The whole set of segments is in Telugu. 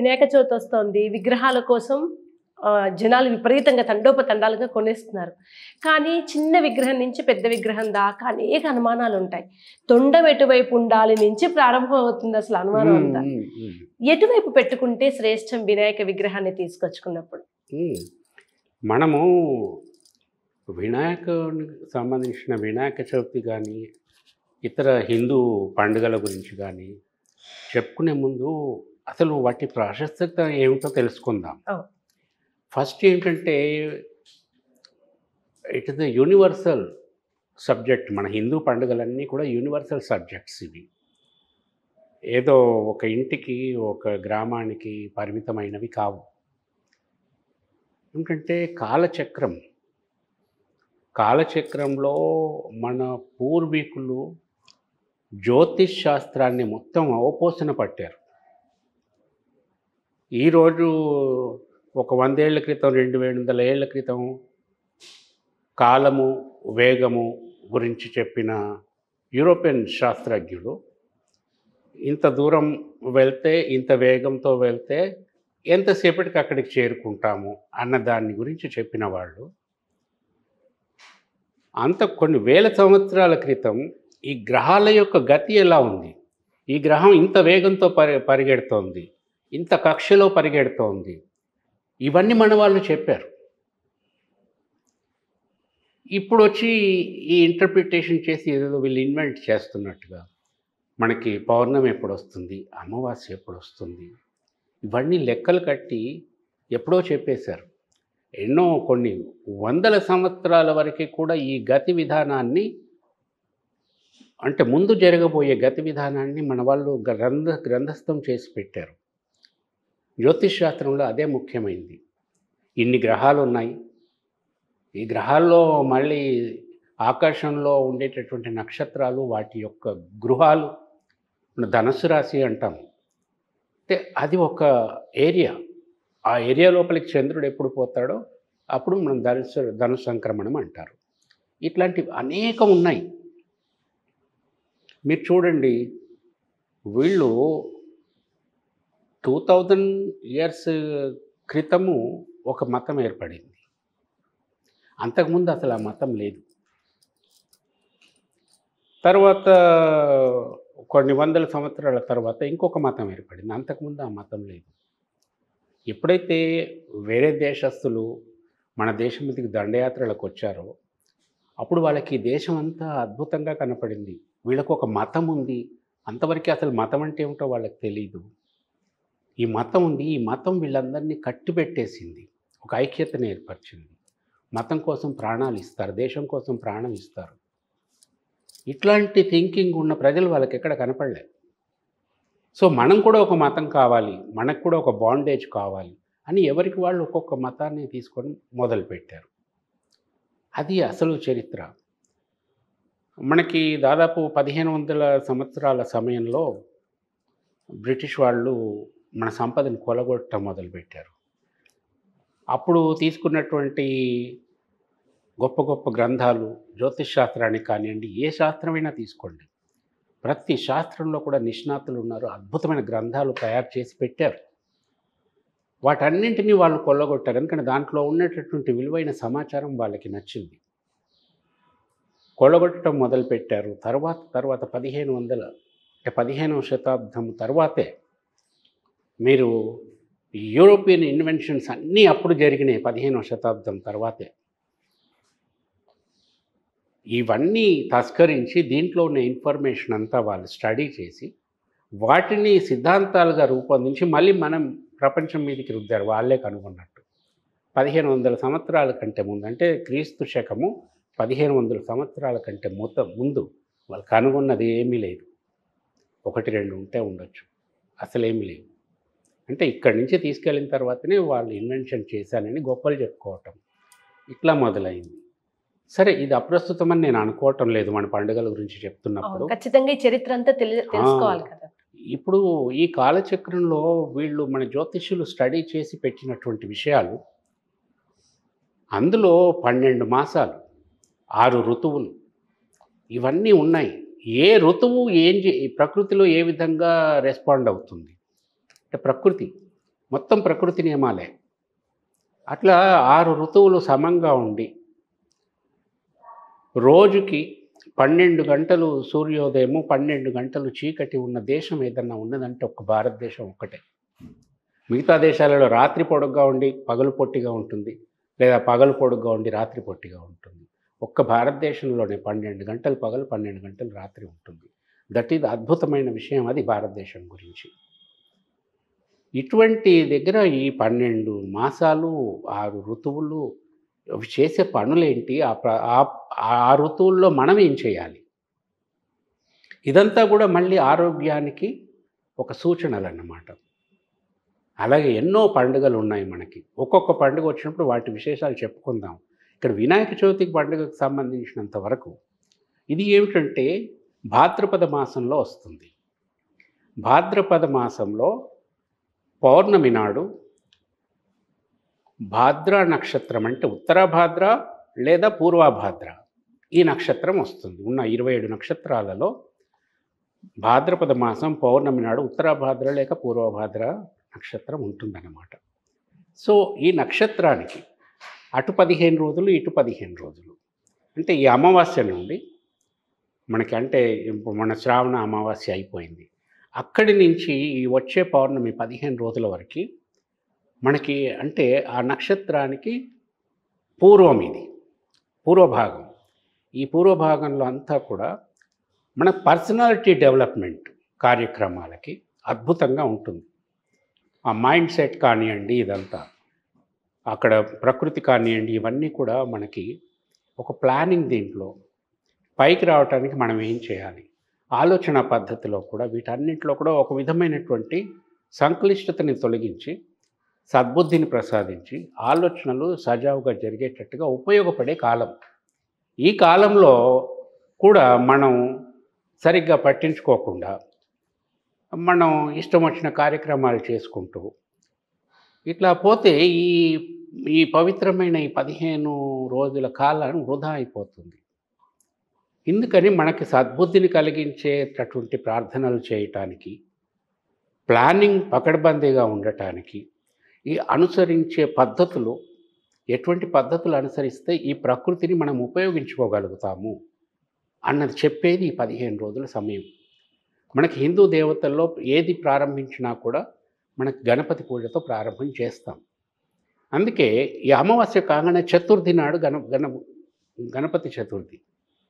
వినాయక చవితి వస్తోంది విగ్రహాల కోసం ఆ, జనాలు విపరీతంగా తండోపతండాలుగా కొనేస్తున్నారు కానీ చిన్న విగ్రహం నుంచి పెద్ద విగ్రహం దాకా అనేక అనుమానాలు ఉంటాయి తొండం ఎటువైపు ఉండాలి నుంచి ప్రారంభం అవుతుంది అసలు అనుమానం అంతా ఉమ్, ఉమ్, ఎటువైపు పెట్టుకుంటే శ్రేష్టం వినాయక విగ్రహాన్ని తీసుకొచ్చుకున్నప్పుడు ఉమ్. మనము వినాయకునికి సంబంధించిన వినాయక చవితి కానీ ఇతర హిందూ పండుగల గురించి కానీ చెప్పుకునే ముందు అసలు వాటి ప్రాశస్త్యత ఏమిటో తెలుసుకుందాం అవును. ఫస్ట్ ఏంటంటే it is the universal subject మన హిందూ పండుగలన్నీ కూడా యూనివర్సల్ సబ్జెక్ట్స్ ఇవి ఏదో ఒక ఇంటికి ఒక గ్రామానికి పరిమితమైనవి కావు ఎందుకంటే కాలచక్రం కాలచక్రంలో మన పూర్వీకులు జ్యోతిష్ శాస్త్రాన్ని మొత్తం అవపోసన పట్టారు ఈరోజు ఒక వందేళ్ల క్రితం రెండు వేల వందల ఏళ్ల క్రితం కాలము వేగము గురించి చెప్పిన యూరోపియన్ శాస్త్రజ్ఞుడు ఇంత దూరం వెళ్తే ఇంత వేగంతో వెళ్తే ఎంతసేపటికి అక్కడికి చేరుకుంటాము అన్న దాని గురించి చెప్పిన వాళ్ళు అంత కొన్ని వేల సంవత్సరాల క్రితం ఈ గ్రహాల యొక్క గతి ఎలా ఉంది ఈ గ్రహం ఇంత వేగంతో పరి పరిగెడుతోంది ఇంత కక్షలో పరిగెడుతోంది ఇవన్నీ మన వాళ్ళు చెప్పారు ఇప్పుడు వచ్చి ఈ ఇంటర్ప్రిటేషన్ చేసి ఏదో వీళ్ళు ఇన్వెంట్ చేస్తున్నట్టుగా మనకి పౌర్ణమి ఎప్పుడు వస్తుంది అమావాస్య ఎప్పుడు వస్తుంది ఇవన్నీ లెక్కలు కట్టి ఎప్పుడో చెప్పేశారు ఎన్నో కొన్ని వందల సంవత్సరాల వరకు కూడా ఈ గతి విధానాన్ని అంటే ముందు జరగబోయే గతి విధానాన్ని మన వాళ్ళు గ్రంథ గ్రంథస్థం చేసి పెట్టారు జ్యోతిష్ శాస్త్రంలో అదే ముఖ్యమైనది ఇన్ని గ్రహాలు ఉన్నాయి ఈ గ్రహాల్లో మళ్ళీ ఆకాశంలో ఉండేటటువంటి నక్షత్రాలు వాటి యొక్క గృహాలు మన ధనుసు రాశి అంటాం అంటే అది ఒక ఏరియా ఆ ఏరియా లోపలికి చంద్రుడు ఎప్పుడు పోతాడో అప్పుడు మనం ధనుసు ధను సంక్రమణం అంటారు ఇట్లాంటివి అనేకం ఉన్నాయి మీరు చూడండి వీళ్ళు టూ థౌజండ్ ఇయర్స్ క్రితము ఒక మతం ఏర్పడింది అంతకుముందు అసలు ఆ మతం లేదు తర్వాత కొన్ని వందల సంవత్సరాల తర్వాత ఇంకొక మతం ఏర్పడింది అంతకుముందు ఆ మతం లేదు ఎప్పుడైతే వేరే దేశస్తులు మన దేశం మీదకి దండయాత్రలకు వచ్చారో అప్పుడు వాళ్ళకి ఈ దేశం అంతా అద్భుతంగా కనపడింది వీళ్ళకు ఒక మతం ఉంది అంతవరకు అసలు మతం అంటే ఏమిటో వాళ్ళకి తెలియదు ఈ మతం ఉంది ఈ మతం వీళ్ళందరినీ కట్టిపెట్టేసింది ఒక ఐక్యతను ఏర్పరిచింది మతం కోసం ప్రాణాలు ఇస్తారు దేశం కోసం ప్రాణం ఇస్తారు ఇట్లాంటి థింకింగ్ ఉన్న ప్రజలు వాళ్ళకి ఎక్కడ కనపడలేదు సో మనం కూడా ఒక మతం కావాలి మనకు కూడా ఒక బాండేజ్ కావాలి అని ఎవరికి వాళ్ళు ఒక్కొక్క మతాన్ని తీసుకొని మొదలుపెట్టారు అది అసలు చరిత్ర మనకి దాదాపు పదిహేను వందల సంవత్సరాల సమయంలో బ్రిటిష్ వాళ్ళు మన సంపదను కొలగొట్టడం మొదలుపెట్టారు అప్పుడు తీసుకున్నటువంటి గొప్ప గొప్ప గ్రంథాలు జ్యోతిష్ శాస్త్రానికి కానివ్వండి ఏ శాస్త్రమైనా తీసుకోండి ప్రతి శాస్త్రంలో కూడా నిష్ణాతులు ఉన్నారు అద్భుతమైన గ్రంథాలు తయారు చేసి పెట్టారు వాటన్నింటినీ వాళ్ళు కొల్లగొట్టారు ఎందుకంటే దాంట్లో ఉన్నటువంటి విలువైన సమాచారం వాళ్ళకి నచ్చింది కొల్లగొట్టడం మొదలుపెట్టారు తర్వాత తర్వాత పదిహేను వందల అంటే పదిహేనవ శతాబ్దం తర్వాతే మీరు యూరోపియన్ ఇన్వెన్షన్స్ అన్నీ అప్పుడు జరిగినాయి పదిహేనవ శతాబ్దం తర్వాతే ఇవన్నీ తస్కరించి దీంట్లో ఉన్న ఇన్ఫర్మేషన్ అంతా వాళ్ళు స్టడీ చేసి వాటిని సిద్ధాంతాలుగా రూపొందించి మళ్ళీ మనం ప్రపంచం మీదకి రుద్దారు వాళ్ళే కనుగొన్నట్టు పదిహేను వందల సంవత్సరాల కంటే ముందు అంటే క్రీస్తు శకము పదిహేను వందల సంవత్సరాల కంటే మొత్తం ముందు వాళ్ళు కనుగొన్నది ఏమీ లేదు ఒకటి రెండు ఉంటే ఉండొచ్చు అసలేమీ లేవు అంటే ఇక్కడి నుంచి తీసుకెళ్ళిన తర్వాతనే వాళ్ళు ఇన్వెన్షన్ చేశానని గొప్పలు చెప్పుకోవటం ఇట్లా మొదలైంది సరే ఇది అప్రస్తుతమని నేను అనుకోవటం లేదు మన పండుగల గురించి చెప్తున్నప్పుడు అవును, ఖచ్చితంగా ఈ చరిత్ర అంతా తెలి తెలుసుకోవాలి కదా ఇప్పుడు ఈ కాలచక్రంలో వీళ్ళు మన జ్యోతిష్యులు స్టడీ చేసి పెట్టినటువంటి విషయాలు అందులో పన్నెండు మాసాలు ఆరు ఋతువులు ఇవన్నీ ఉన్నాయి ఏ ఋతువు ఏం చే- ఈ ప్రకృతిలో ఏ విధంగా రెస్పాండ్ అవుతుంది అంటే ప్రకృతి మొత్తం ప్రకృతి నియమాలే అట్లా ఆరు ఋతువులు సమంగా ఉండి రోజుకి పన్నెండు గంటలు సూర్యోదయము పన్నెండు గంటలు చీకటి ఉన్న దేశం ఏదన్నా ఉన్నదంటే ఒక్క భారతదేశం ఒక్కటే మిగతా దేశాలలో రాత్రి పొడుగ్గా ఉండి పగలు పొట్టిగా ఉంటుంది లేదా పగలు పొడుగ్గా ఉండి రాత్రి పొట్టిగా ఉంటుంది ఒక్క భారతదేశంలోనే పన్నెండు గంటలు పగలు పన్నెండు గంటలు రాత్రి ఉంటుంది దట్ ఈజ్ అద్భుతమైన విషయం అది భారతదేశం గురించి ఇటువంటి దగ్గర ఈ పన్నెండు మాసాలు ఆరు ఋతువులు అవి చేసే పనులేంటి ఆ ప్ర- ఆ- ఆ ఋతువుల్లో మనం ఏం చేయాలి ఇదంతా కూడా మళ్ళీ ఆరోగ్యానికి ఒక సూచనలు అన్నమాట అలాగే ఎన్నో పండుగలు ఉన్నాయి మనకి ఒక్కొక్క పండుగ వచ్చినప్పుడు వాటి విశేషాలు చెప్పుకుందాం ఇక్కడ వినాయక చవితికి పండుగకు సంబంధించినంత వరకు ఇది ఏమిటంటే భాద్రపద మాసంలో వస్తుంది భాద్రపద మాసంలో పౌర్ణమి నాడు భాద్ర నక్షత్రం అంటే ఉత్తరాభాద్ర లేదా పూర్వభాద్ర ఈ నక్షత్రం వస్తుంది ఉన్న ఇరవై ఏడు నక్షత్రాలలో భాద్రపద మాసం పౌర్ణమి నాడు ఉత్తరాభాద్ర లేక పూర్వభాద్ర నక్షత్రం ఉంటుందన్నమాట సో ఈ నక్షత్రానికి అటు పదిహేను రోజులు ఇటు పదిహేను రోజులు అంటే ఈ అమావాస్య నుండి మనకి అంటే ఇప్పుడు మన శ్రావణ అమావాస్య అయిపోయింది అక్కడి నుంచి ఈ వచ్చే పౌర్ణమి పదిహేను రోజుల వరకు మనకి అంటే ఆ నక్షత్రానికి పూర్వం ఇది పూర్వభాగం ఈ పూర్వభాగంలో అంతా కూడా మన పర్సనాలిటీ డెవలప్మెంట్ కార్యక్రమాలకి అద్భుతంగా ఉంటుంది ఆ మైండ్ సెట్ కానివ్వండి ఇదంతా అక్కడ ప్రకృతి కానివ్వండి ఇవన్నీ కూడా మనకి ఒక ప్లానింగ్ దీంట్లో పైకి రావడానికి మనం ఏం చేయాలి ఆలోచన పద్ధతిలో కూడా వీటన్నింటిలో కూడా ఒక విధమైనటువంటి సంక్లిష్టతని తొలగించి సద్బుద్ధిని ప్రసాదించి ఆలోచనలు సజావుగా జరిగేటట్టుగా ఉపయోగపడే కాలం ఈ కాలంలో కూడా మనం సరిగ్గా పట్టించుకోకుండా మనం ఇష్టం వచ్చిన కార్యక్రమాలు చేసుకుంటూ ఇట్లా పోతే ఈ ఈ పవిత్రమైన ఈ పదిహేను రోజుల కాలం వృధా అయిపోతుంది ఎందుకని మనకి సద్బుద్ధిని కలిగించేటటువంటి ప్రార్థనలు చేయటానికి ప్లానింగ్ పకడ్బందీగా ఉండటానికి ఈ అనుసరించే పద్ధతులు ఎటువంటి పద్ధతులు అనుసరిస్తే ఈ ప్రకృతిని మనం ఉపయోగించుకోగలుగుతాము అన్నది చెప్పేది ఈ పదిహేను రోజుల సమయం మనకి హిందూ దేవతల్లో ఏది ప్రారంభించినా కూడా మనకి గణపతి పూజతో ప్రారంభం చేస్తాం అందుకే ఈ అమావాస్య కాగానే చతుర్థి నాడు గణ గణ గణపతి చతుర్థి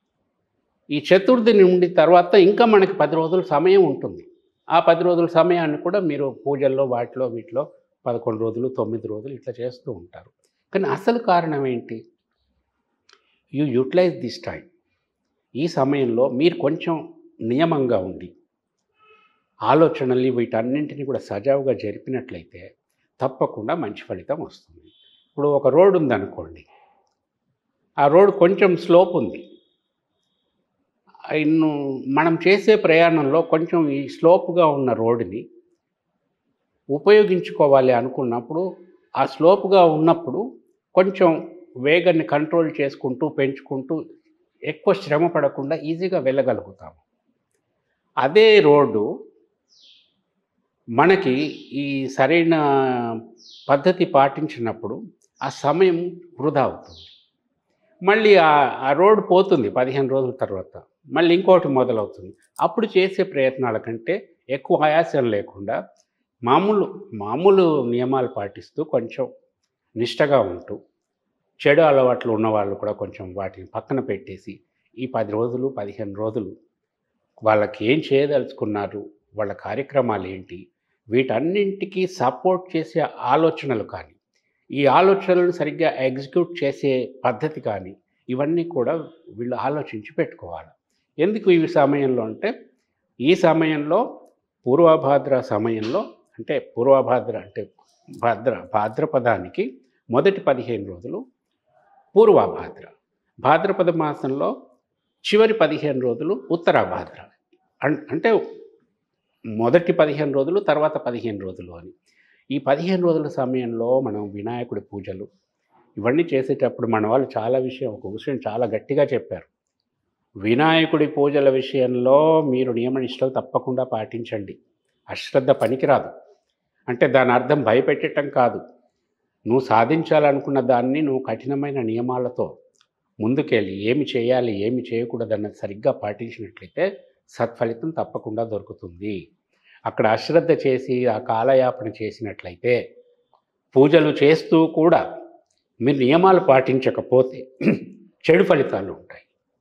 ఈ చతుర్థి నుండి తర్వాత ఇంకా మనకి పది రోజుల సమయం ఉంటుంది ఆ పది రోజుల సమయాన్ని కూడా మీరు పూజల్లో వాటిలో వీటిలో పదకొండు రోజులు తొమ్మిది రోజులు ఇట్లా చేస్తూ ఉంటారు కానీ అసలు కారణం ఏంటి యూ యూటిలైజ్ దిస్ టైం ఈ సమయంలో మీరు కొంచెం నియమంగా ఉండి ఆలోచనల్ని వీటన్నింటినీ కూడా సజావుగా జరిపినట్లయితే తప్పకుండా మంచి ఫలితం వస్తుంది ఇప్పుడు ఒక రోడ్ ఉందనుకోండి ఆ రోడ్ కొంచెం స్లోప్ ఉంది ఇన్ను మనం చేసే ప్రయాణంలో కొంచెం ఈ స్లోప్గా ఉన్న రోడ్డుని ఉపయోగించుకోవాలి అనుకున్నప్పుడు ఆ స్లోప్గా ఉన్నప్పుడు కొంచెం వేగాన్ని కంట్రోల్ చేసుకుంటూ పెంచుకుంటూ ఎక్కువ శ్రమ పడకుండా ఈజీగా వెళ్ళగలుగుతాము అదే రోడ్డు మనకి ఈ సరైన పద్ధతి పాటించినప్పుడు ఆ సమయం వృధా అవుతుంది మళ్ళీ ఆ ఆ రోడ్ పోతుంది పదిహేను రోజుల తర్వాత మళ్ళీ ఇంకోటి మొదలవుతుంది అప్పుడు చేసే ప్రయత్నాల కంటే ఎక్కువ ఆయాసం లేకుండా మామూలు మామూలు నియమాలు పాటిస్తూ కొంచెం నిష్టగా ఉంటూ చెడు అలవాట్లు ఉన్న వాళ్ళు కూడా కొంచెం వాటిని పక్కన పెట్టేసి ఈ పది రోజులు పదిహేను రోజులు వాళ్ళకి ఏం చేయదలుచుకున్నారు వాళ్ళ కార్యక్రమాలు ఏంటి వీటన్నింటికి సపోర్ట్ చేసే ఆలోచనలు కానీ ఈ ఆలోచనలను సరిగ్గా ఎగ్జిక్యూట్ చేసే పద్ధతి కానీ ఇవన్నీ కూడా వీళ్ళు ఆలోచించి పెట్టుకోవాలి ఎందుకు ఈ సమయంలో అంటే ఈ సమయంలో పూర్వభాద్ర సమయంలో అంటే పూర్వభాద్ర అంటే భాద్ర భాద్రపదానికి మొదటి పదిహేను రోజులు పూర్వభాద్ర భాద్రపద మాసంలో చివరి పదిహేను రోజులు ఉత్తరాభాద్ర అన్- అంటే మొదటి పదిహేను రోజులు తర్వాత పదిహేను రోజులు అని ఈ పదిహేను రోజుల సమయంలో మనం వినాయకుడి పూజలు ఇవన్నీ చేసేటప్పుడు మన వాళ్ళు చాలా విషయం ఒక విషయం చాలా గట్టిగా చెప్పారు వినాయకుడి పూజల విషయంలో మీరు నియమ నిష్టలు తప్పకుండా పాటించండి అశ్రద్ధ పనికిరాదు అంటే దాని అర్థం భయపెట్టడం కాదు నువ్వు సాధించాలనుకున్న దాన్ని నువ్వు కఠినమైన నియమాలతో ముందుకెళ్ళి ఏమి చేయాలి ఏమి చేయకూడదు అన్నది సరిగ్గా పాటించినట్లయితే సత్ఫలితం తప్పకుండా దొరుకుతుంది అక్కడ అశ్రద్ధ చేసి ఆ కాలయాపన చేసినట్లయితే పూజలు చేస్తూ కూడా మీరు నియమాలు పాటించకపోతే చెడు ఫలితాలు ఉంటాయి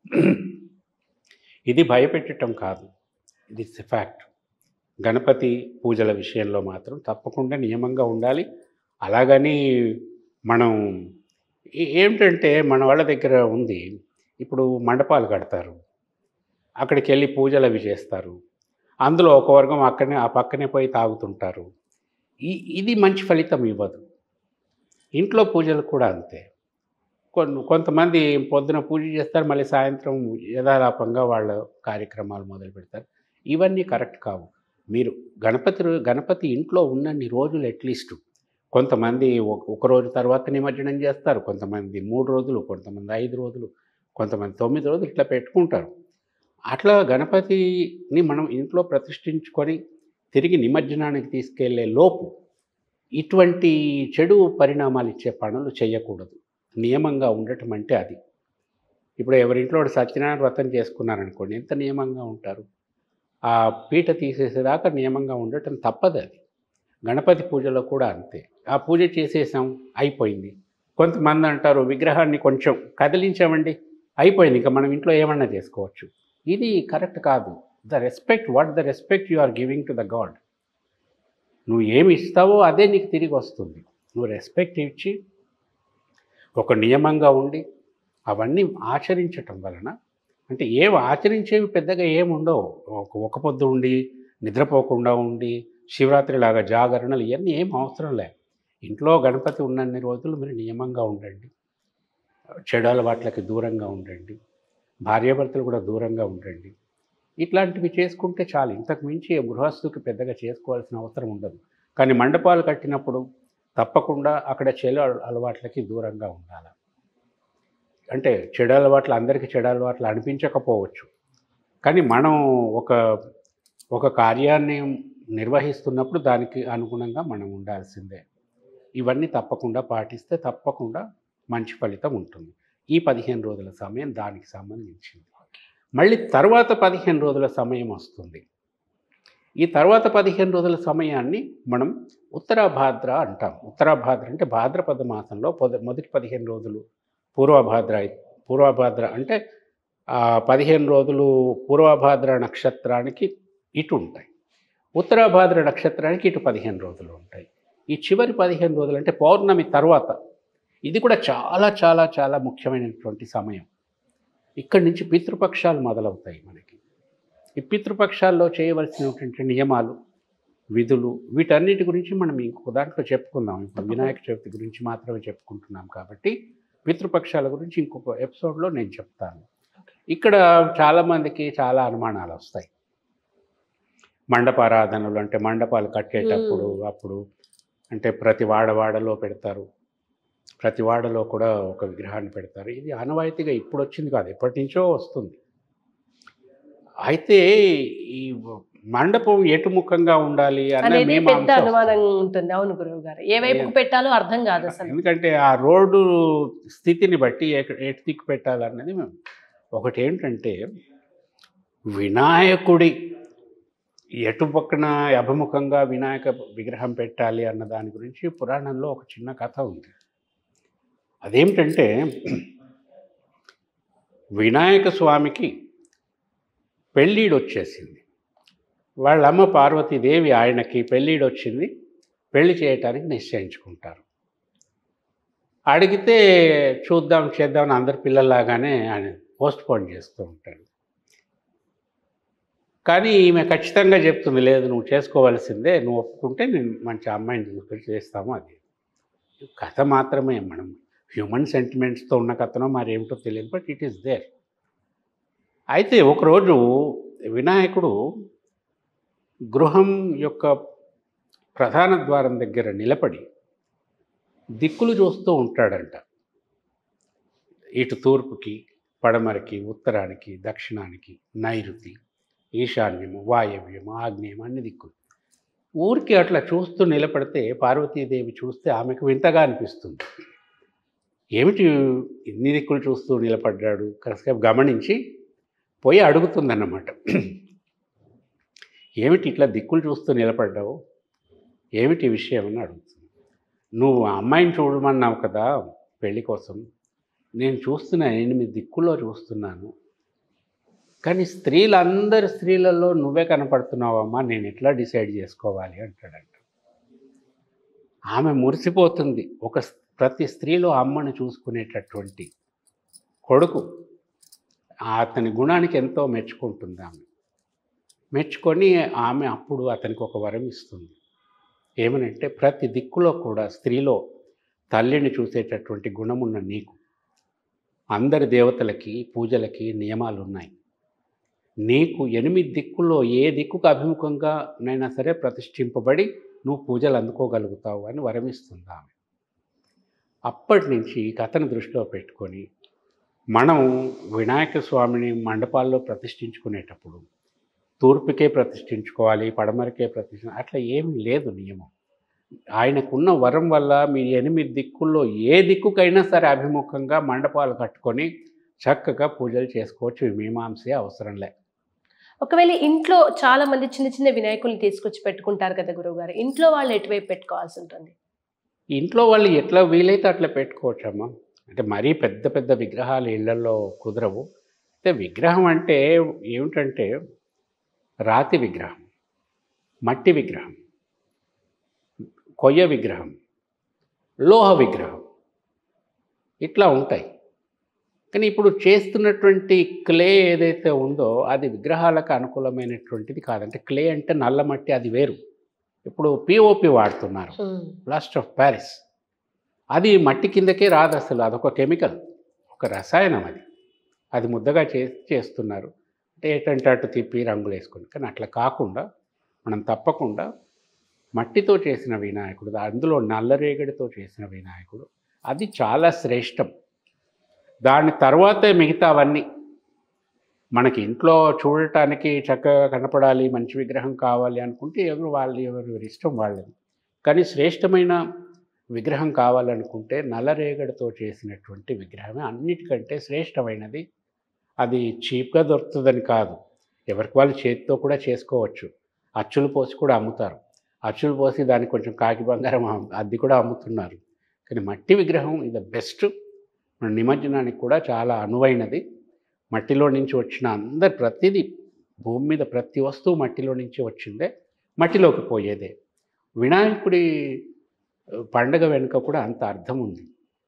ఇది భయపెట్టడం కాదు ఇది ఫ్యాక్ట్ గణపతి పూజల విషయంలో మాత్రం తప్పకుండా నియమంగా ఉండాలి అలాగని మనం ఏ- ఏమిటంటే మన వాళ్ళ దగ్గర ఉంది ఇప్పుడు మండపాలు కడతారు అక్కడికి వెళ్ళి పూజలు అవి చేస్తారు అందులో ఒక వర్గం అక్కడనే ఆ పక్కనే పోయి తాగుతుంటారు ఈ ఇది మంచి ఫలితం ఇవ్వదు ఇంట్లో పూజలు కూడా అంతే కొన్ని కొంతమంది పొద్దున పూజ చేస్తారు మళ్ళీ సాయంత్రం యథాలాపంగా వాళ్ళ కార్యక్రమాలు మొదలు పెడతారు ఇవన్నీ కరెక్ట్ కావు మీరు గణపతి రో- గణపతి ఇంట్లో ఉన్నన్ని రోజులు అట్లీస్ట్ కొంతమంది ఒక- ఒక రోజు తర్వాత నిమజ్జనం చేస్తారు కొంతమంది మూడు రోజులు కొంతమంది ఐదు రోజులు కొంతమంది తొమ్మిది రోజులు ఇట్లా పెట్టుకుంటారు అట్లా గణపతిని మనం ఇంట్లో ప్రతిష్ఠించుకొని తిరిగి నిమజ్జనానికి తీసుకెళ్లే లోపు ఇటువంటి చెడు పరిణామాలు ఇచ్చే పనులు చేయకూడదు నియమంగా ఉండటం అంటే అది ఇప్పుడు ఎవరింట్లో వాడు సత్యనారాయణ వ్రతం చేసుకున్నారనుకోండి ఎంత నియమంగా ఉంటారు ఆ పీట తీసేసేదాకా నియమంగా ఉండటం తప్పదు అది గణపతి పూజలో కూడా అంతే ఆ పూజ చేసేసాం అయిపోయింది కొంతమంది అంటారు విగ్రహాన్ని కొంచెం కదిలించామండి అయిపోయింది ఇంకా మనం ఇంట్లో ఏమన్నా చేసుకోవచ్చు ఇది కరెక్ట్ కాదు the respect what the respect you are giving to the god నువ్వు ఏమి ఇస్తావో అదే నీకు తిరిగి వస్తుంది నువ్వు రెస్పెక్ట్ ఇచ్చి ఒక నియమంగా ఉండి అవన్నీ ఆచరించటం వలన అంటే ఏం ఆచరించేవి పెద్దగా ఏమి ఉండవు ఒక ఒక పొద్దు ఉండి నిద్రపోకుండా ఉండి శివరాత్రి లాగా జాగరణలు ఇవన్నీ ఏం అవసరం లే ఇంట్లో గణపతి ఉన్నన్ని రోజులు మీరు నియమంగా ఉండండి చెడు అలవాట్లకి దూరంగా ఉండండి భార్యాభర్తలు కూడా దూరంగా ఉండండి ఇట్లాంటివి చేసుకుంటే చాలు ఇంతకు మించి గృహస్థుకి పెద్దగా చేసుకోవాల్సిన అవసరం ఉండదు కానీ మండపాలు కట్టినప్పుడు తప్పకుండా అక్కడ చెడు అల- అలవాట్లకి దూరంగా ఉండాలి అంటే చెడు అలవాట్లు అందరికీ చెడు అలవాట్లు అనిపించకపోవచ్చు కానీ మనం ఒక ఒక కార్యాన్ని నిర్వహిస్తున్నప్పుడు దానికి అనుగుణంగా మనం ఉండాల్సిందే ఇవన్నీ తప్పకుండా పాటిస్తే తప్పకుండా మంచి ఫలితం ఉంటుంది ఈ పదిహేను రోజుల సమయం దానికి సంబంధించింది మళ్ళీ తర్వాత పదిహేను రోజుల సమయం వస్తుంది ఈ తర్వాత పదిహేను రోజుల సమయాన్ని మనం ఉత్తరాభాద్ర అంటాం ఉత్తరాభాద్ర అంటే భాద్రపద మాసంలో పొద మొదటి పదిహేను రోజులు పూర్వభాద్ర అయి- పూర్వభాద్ర అంటే ఆ పదిహేను రోజులు పూర్వభాద్ర నక్షత్రానికి ఇటు ఉంటాయి ఉత్తరాభాద్ర నక్షత్రానికి ఇటు పదిహేను రోజులు ఉంటాయి ఈ చివరి పదిహేను రోజులు అంటే పౌర్ణమి తర్వాత ఇది కూడా చాలా చాలా చాలా ముఖ్యమైనటువంటి సమయం ఇక్కడి నుంచి పితృపక్షాలు మొదలవుతాయి మనకి ఈ పితృపక్షాల్లో చేయవలసినటువంటి నియమాలు విధులు వీటన్నిటి గురించి మనం ఇంకొక దాంట్లో చెప్పుకుందాం ఇప్పుడు వినాయక చవితి గురించి మాత్రమే చెప్పుకుంటున్నాం కాబట్టి పితృపక్షాల గురించి ఇంకొక ఎపిసోడ్లో నేను చెప్తాను ఇక్కడ చాలామందికి చాలా అనుమానాలు వస్తాయి మండపారాధనలు అంటే మండపాలు కట్టేటప్పుడు అప్పుడు అంటే ప్రతి వాడవాడలో పెడతారు ప్రతి వాడలో కూడా ఒక విగ్రహాన్ని పెడతారు ఇది ఆనవాయితీగా ఇప్పుడు వచ్చింది కాదు ఎప్పటి నుంచో వస్తుంది అయితే ఈ మండపం ఎటుముఖంగా ఉండాలి అనే అనేది మేము పెద్ద అంశం అనుమానం ఉంటుంది అవును గురువు గారు ఏ వైపుకు పెట్టాలో అర్థం కాదు అసలు ఎందుకంటే ఆ రోడ్డు స్థితిని బట్టి ఎక- ఎటు దిక్కు పెట్టాలన్నది మేము ఒకటి ఏంటంటే వినాయకుడి ఎటు పక్కన అభిముఖంగా వినాయక విగ్రహం పెట్టాలి అన్న దాని గురించి పురాణంలో ఒక చిన్న కథ ఉంది అదేమిటంటే వినాయక స్వామికి పెళ్ళీడు వచ్చేసింది వాళ్ళ అమ్మ పార్వతీదేవి ఆయనకి పెళ్ళీడు వచ్చింది పెళ్లి చేయటానికి నిశ్చయించుకుంటారు అడిగితే చూద్దాం చేద్దాం అని అందరి పిల్లల్లాగానే ఆయన పోస్ట్ పోన్ చేస్తూ ఉంటాడు కానీ ఈమె ఖచ్చితంగా చెప్తుంది లేదు నువ్వు చేసుకోవాల్సిందే నువ్వు ఒప్పుకుంటే నేను మంచి అమ్మాయిని తీసుకొని చేస్తాము అది కథ మాత్రమే మనం హ్యూమన్ సెంటిమెంట్స్తో ఉన్న కథనో మరి ఏమిటో తెలియదు బట్ ఇట్ ఈస్ దేర్ అయితే ఒకరోజు వినాయకుడు గృహం యొక్క ప్రధాన ద్వారం దగ్గర నిలబడి దిక్కులు చూస్తూ ఉంటాడంట ఇటు తూర్పుకి పడమరకి ఉత్తరానికి దక్షిణానికి నైరుతి ఈశాన్యము వాయవ్యము ఆగ్నేయం అన్ని దిక్కులు ఊరికి అట్లా చూస్తూ నిలబడితే పార్వతీదేవి చూస్తే ఆమెకు వింతగా అనిపిస్తుంది ఏమిటి ఇన్ని దిక్కులు చూస్తూ నిలబడ్డాడు కాసేపు గమనించి పోయి అడుగుతుందన్నమాట ఏమిటి ఇట్లా దిక్కులు చూస్తూ నిలబడ్డావు ఏమిటి విషయం అని అడుగుతుంది నువ్వు ఆ అమ్మాయిని చూడమన్నావు కదా పెళ్లి కోసం నేను చూస్తున్నా ఎనిమిది దిక్కుల్లో చూస్తున్నాను కానీ స్త్రీలందరి స్త్రీలలో నువ్వే కనపడుతున్నావమ్మా నేను ఎట్లా డిసైడ్ చేసుకోవాలి అంటాడంట ఆమె మురిసిపోతుంది ఒక స్- ప్రతి స్త్రీలో అమ్మను చూసుకునేటటువంటి కొడుకు అతని గుణానికి ఎంతో మెచ్చుకుంటుంది ఆమె మెచ్చుకొని ఆమె అప్పుడు అతనికి ఒక వరం ఇస్తుంది ఏమనంటే ప్రతి దిక్కులో కూడా స్త్రీలో తల్లిని చూసేటటువంటి గుణమున్న నీకు అందరి దేవతలకి పూజలకి నియమాలు ఉన్నాయి నీకు ఎనిమిది దిక్కుల్లో ఏ దిక్కుకు అభిముఖంగా నైనా సరే ప్రతిష్ఠింపబడి నువ్వు పూజలు అందుకోగలుగుతావు అని వరమిస్తుంది ఆమె అప్పటి నుంచి ఈ కథను దృష్టిలో పెట్టుకొని మనం వినాయక స్వామిని మండపాల్లో ప్రతిష్ఠించుకునేటప్పుడు తూర్పుకే ప్రతిష్ఠించుకోవాలి పడమరకే ప్రతిష్ఠ అట్లా ఏమీ లేదు నియమం ఆయనకున్న వరం వల్ల మీ ఎనిమిది దిక్కుల్లో ఏ దిక్కుకైనా సరే అభిముఖంగా మండపాలు కట్టుకొని చక్కగా పూజలు చేసుకోవచ్చు మీమాంసే అవసరం లే ఒకవేళ ఇంట్లో చాలా మంది చిన్న చిన్న వినాయకుల్ని తీసుకొచ్చి పెట్టుకుంటారు కదా గురువుగారు ఇంట్లో వాళ్ళు ఎటువైపు పెట్టుకోవాల్సి ఉంటుంది ఇంట్లో వాళ్ళు ఎట్లా వీలైతే అట్లా పెట్టుకోవచ్చమ్మా అంటే మరీ పెద్ద పెద్ద విగ్రహాలు ఇళ్లలో కుదరవు అంటే విగ్రహం అంటే ఏమిటంటే రాతి విగ్రహం మట్టి విగ్రహం కొయ్య విగ్రహం లోహ విగ్రహం ఇట్లా ఉంటాయి కానీ ఇప్పుడు చేస్తున్నటువంటి క్లే ఏదైతే ఉందో అది విగ్రహాలకు అనుకూలమైనటువంటిది కాదంటే క్లే అంటే నల్ల మట్టి అది వేరు ఇప్పుడు పిఓపి వాడుతున్నారు ప్లాస్టర్ ఆఫ్ ప్యారిస్ అది మట్టి కిందకే రాదు అసలు అదొక కెమికల్ ఒక రసాయనం అది అది ముద్దగా చేసి చేస్తున్నారు అంటే ఏంటంటే అటు తిప్పి రంగులు వేసుకొని కానీ అట్లా కాకుండా మనం తప్పకుండా మట్టితో చేసిన వినాయకుడు అందులో నల్లరేగడితో చేసిన వినాయకుడు అది చాలా శ్రేష్టం దాని తర్వాతే మిగతావన్నీ మనకి ఇంట్లో చూడటానికి చక్కగా కనపడాలి మంచి విగ్రహం కావాలి అనుకుంటే ఎవరు వాళ్ళు ఎవరి ఇష్టం వాళ్ళది కానీ శ్రేష్టమైన విగ్రహం కావాలనుకుంటే నల్లరేగడితో చేసినటువంటి విగ్రహమే అన్నిటికంటే శ్రేష్టమైనది అది చీప్గా దొరుకుతుందని కాదు ఎవరికి వాళ్ళు చేతితో కూడా చేసుకోవచ్చు అచ్చులు పోసి కూడా అమ్ముతారు అచ్చులు పోసి దానికి కొంచెం కాకి బంగారం అమ్- అది కూడా అమ్ముతున్నారు కానీ మట్టి విగ్రహం ఇది బెస్ట్ మన నిమజ్జనానికి కూడా చాలా అనువైనది మట్టిలో నుంచి వచ్చిన అందరి ప్రతిదీ భూమి మీద ప్రతి వస్తువు మట్టిలో నుంచి వచ్చిందే మట్టిలోకి పోయేదే వినాయకుడి ఆ, పండగ వెనుక కూడా అంత అర్థం ఉంది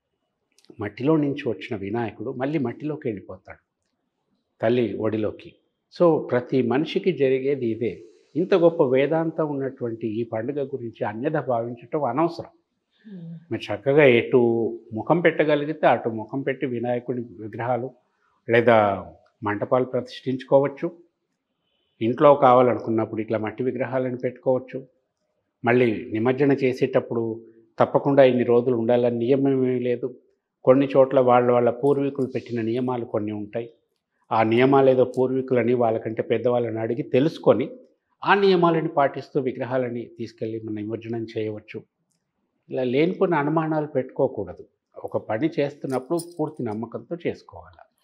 మట్టిలో నుంచి వచ్చిన వినాయకుడు మళ్ళీ మట్టిలోకి వెళ్ళిపోతాడు తల్లి ఒడిలోకి సో ప్రతి మనిషికి జరిగేది ఇదే ఇంత గొప్ప వేదాంతం ఉన్నటువంటి ఈ పండుగ గురించి అన్యథ భావించటం అనవసరం మీరు చక్కగా ఎటు ముఖం పెట్టగలిగితే అటు ముఖం పెట్టి వినాయకుడి విగ్రహాలు లేదా మంటపాలు ప్రతిష్ఠించుకోవచ్చు ఇంట్లో కావాలనుకున్నప్పుడు ఇట్లా మట్టి విగ్రహాలను పెట్టుకోవచ్చు మళ్ళీ నిమజ్జన చేసేటప్పుడు తప్పకుండా ఇన్ని రోజులు ఉండాలని నియమం ఏమీ లేదు కొన్ని చోట్ల వాళ్ళ వాళ్ళ పూర్వీకులు పెట్టిన నియమాలు కొన్ని ఉంటాయి ఆ నియమాలు ఏదో పూర్వీకులని వాళ్ళకంటే పెద్దవాళ్ళని అడిగి తెలుసుకొని ఆ నియమాలని పాటిస్తూ విగ్రహాలని తీసుకెళ్ళి మన నిమజ్జనం చేయవచ్చు ఇలా లేనిపోయిన అనుమానాలు పెట్టుకోకూడదు ఒక పని చేస్తున్నప్పుడు పూర్తి నమ్మకంతో చేసుకోవాలి